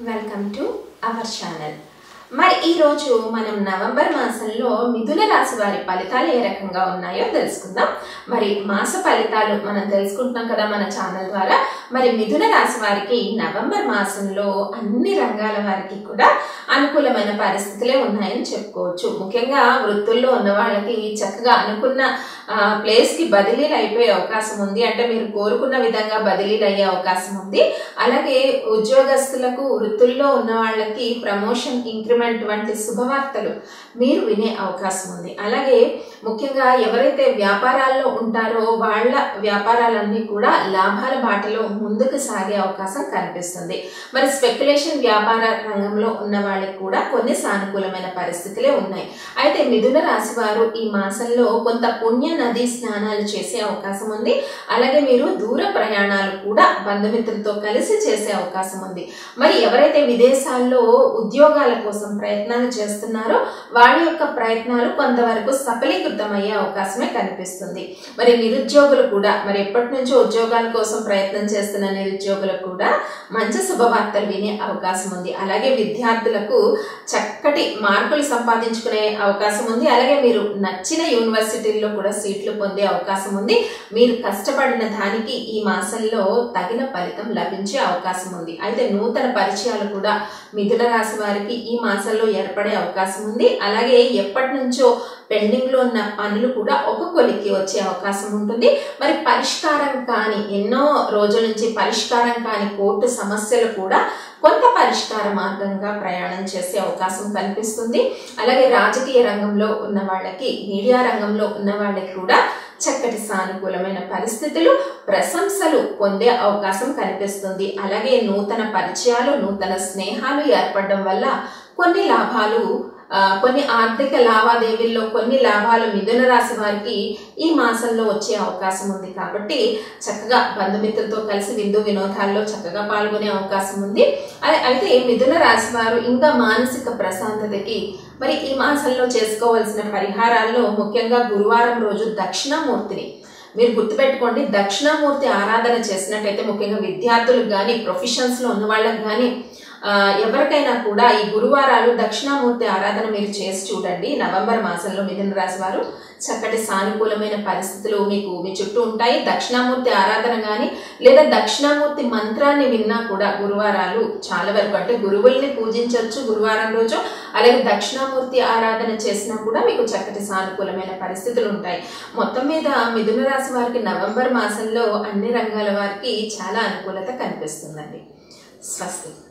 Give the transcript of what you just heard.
welcome to our channel మరి ఈరోజు మనం నవంబర్ మాసంలో మిథున రాశి వారి ఫలితాలు ఏ రకంగా ఉన్నాయో తెలుసుకుందాం మరి మాస ఫలితాలు మనం తెలుసుకుంటున్నాం కదా మన ఛానల్ ద్వారా మరి మిథున రాశి వారికి నవంబర్ మాసంలో అన్ని రంగాల వారికి కూడా అనుకూలమైన పరిస్థితులే ఉన్నాయని చెప్పుకోవచ్చు ముఖ్యంగా వృత్తుల్లో ఉన్న వాళ్ళకి చక్కగా అనుకున్న ఆ, ప్లేస్ కి బదిలీలు అయిపోయే అవకాశం ఉంది అంటే మీరు కోరుకున్న విధంగా బదిలీలు అయ్యే అవకాశం ఉంది అలాగే ఉద్యోగస్తులకు వృత్తుల్లో ఉన్న వాళ్ళకి ప్రమోషన్ ఇంక్రిమెంట్ వంటి శుభవార్తలు మీరు వినే అవకాశం ఉంది అలాగే ముఖ్యంగా ఎవరైతే వ్యాపారాల్లో ఉంటారో వాళ్ళ వ్యాపారాలన్నీ కూడా లాభాల బాటలో ముందుకు సాగే అవకాశం కనిపిస్తుంది మరి స్పెక్యులేషన్ వ్యాపార రంగంలో ఉన్న వాళ్ళకి కూడా కొన్ని సానుకూలమైన పరిస్థితులే ఉన్నాయి అయితే మిథున రాశి వారు ఈ మాసంలో కొంత పుణ్య నది స్నానాలు చేసే అవకాశం ఉంది అలాగే మీరు దూర ప్రయాణాలు కూడా బంధుమిత్రులతో కలిసి చేసే అవకాశం ఉంది మరి ఎవరైతే విదేశాల్లో ఉద్యోగాల కోసం ప్రయత్నాలు చేస్తున్నారో వాళ్ళ యొక్క ప్రయత్నాలు కొంతవరకు సఫలీకృతం అయ్యే అవకాశమే కనిపిస్తుంది మరి నిరుద్యోగులు కూడా మరి ఎప్పటి నుంచో ఉద్యోగాల కోసం ప్రయత్నం చేస్తున్న నిరుద్యోగులకు కూడా మంచి శుభవార్తలు వినే అవకాశం ఉంది అలాగే విద్యార్థులకు చక్కటి మార్కులు సంపాదించుకునే అవకాశం ఉంది అలాగే మీరు నచ్చిన యూనివర్సిటీల్లో కూడా సీట్లు పొందే అవకాశం ఉంది మీరు కష్టపడిన దానికి ఈ మాసంలో తగిన ఫలితం లభించే అవకాశం ఉంది అయితే నూతన పరిచయాలు కూడా మిథున రాశి వారికి ఈ మాసంలో ఏర్పడే అవకాశం ఉంది అలాగే ఎప్పటి నుంచో పెండింగ్ లో ఉన్న పనులు కూడా ఒక కొలిక్కి వచ్చే అవకాశం ఉంటుంది మరి పరిష్కారం కాని ఎన్నో రోజుల నుంచి పరిష్కారం కాని కోర్టు సమస్యలు కూడా కొంత పరిష్కార మార్గంగా ప్రయాణం చేసే అవకాశం కనిపిస్తుంది అలాగే రాజకీయ రంగంలో ఉన్న వాళ్ళకి మీడియా రంగంలో ఉన్న వాళ్ళకి కూడా చక్కటి సానుకూలమైన పరిస్థితులు ప్రశంసలు పొందే అవకాశం కనిపిస్తుంది అలాగే నూతన పరిచయాలు నూతన స్నేహాలు ఏర్పడడం వల్ల కొన్ని లాభాలు ఆ, కొన్ని ఆర్థిక లావాదేవీల్లో కొన్ని లాభాలు మిథున రాశి వారికి ఈ మాసంలో వచ్చే అవకాశం ఉంది కాబట్టి చక్కగా బంధుమిత్రులతో కలిసి విందు వినోదాల్లో చక్కగా పాల్గొనే అవకాశం ఉంది అయి- అయితే మిథున రాశి వారు ఇంకా మానసిక ప్రశాంతతకి మరి ఈ మాసంలో చేసుకోవాల్సిన పరిహారాల్లో ముఖ్యంగా గురువారం రోజు దక్షిణామూర్తిని మీరు గుర్తుపెట్టుకోండి దక్షిణామూర్తి ఆరాధన చేసినట్టయితే ముఖ్యంగా విద్యార్థులకు కానీ ప్రొఫెషన్స్లో ఉన్న వాళ్ళకి కానీ ఆ, ఎవరికైనా కూడా ఈ గురువారాలు దక్షిణామూర్తి ఆరాధన మీరు చేసి చూడండి నవంబర్ మాసంలో మిథున రాశి వారు చక్కటి సానుకూలమైన పరిస్థితులు మీకు మీ చుట్టూ ఉంటాయి దక్షిణామూర్తి ఆరాధన కానీ లేదా దక్షిణామూర్తి మంత్రాన్ని విన్నా కూడా గురువారాలు చాలా వరకు అంటే గురువుల్ని పూజించవచ్చు గురువారం రోజు అలాగే దక్షిణామూర్తి ఆరాధన చేసినా కూడా మీకు చక్కటి సానుకూలమైన పరిస్థితులు ఉంటాయి మొత్తం మీద మిథున రాశి వారికి నవంబర్ మాసంలో అన్ని రంగాల వారికి చాలా అనుకూలత కనిపిస్తుందండి స్వస్తి